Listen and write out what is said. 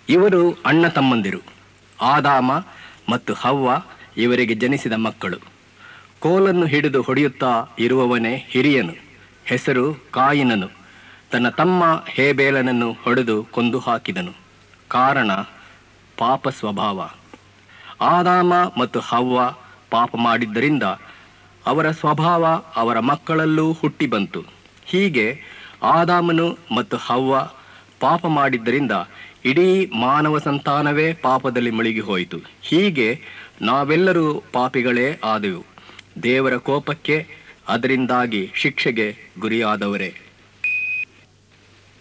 ಇವರು ಅಣ್ಣ ತಮ್ಮಂದಿರು ಆದಾಮ ಮತ್ತು ಹವ್ವ ಇವರಿಗೆ ಜನಿಸಿದ ಮಕ್ಕಳು ಕೋಲನ್ನು ಹಿಡಿದು ಹೊಡೆಯುತ್ತಾ ಇರುವವನೇ ಹಿರಿಯನು ಹೆಸರು ಕಾಯಿನನು ತನ್ನ ತಮ್ಮ ಹೇಬೇಲನನ್ನು ಹೊಡೆದು ಕೊಂದು ಹಾಕಿದನು ಕಾರಣ ಪಾಪ ಸ್ವಭಾವ ಆದಾಮ ಮತ್ತು ಹವ್ವ ಪಾಪ ಮಾಡಿದ್ದರಿಂದ ಅವರ ಸ್ವಭಾವ ಅವರ ಮಕ್ಕಳಲ್ಲೂ ಹುಟ್ಟಿ ಬಂತು ಹೀಗೆ ಆದಾಮನು ಮತ್ತು ಹವ್ವ ಪಾಪ ಮಾಡಿದ್ದರಿಂದ ಇಡೀ ಮಾನವ ಸಂತಾನವೇ ಪಾಪದಲ್ಲಿ ಮುಳುಗಿ ಹೋಯಿತು ಹೀಗೆ ನಾವೆಲ್ಲರೂ ಪಾಪಿಗಳೇ ಆದೆವು ದೇವರ ಕೋಪಕ್ಕೆ ಅದರಿಂದಾಗಿ ಶಿಕ್ಷೆಗೆ ಗುರಿಯಾದವರೇ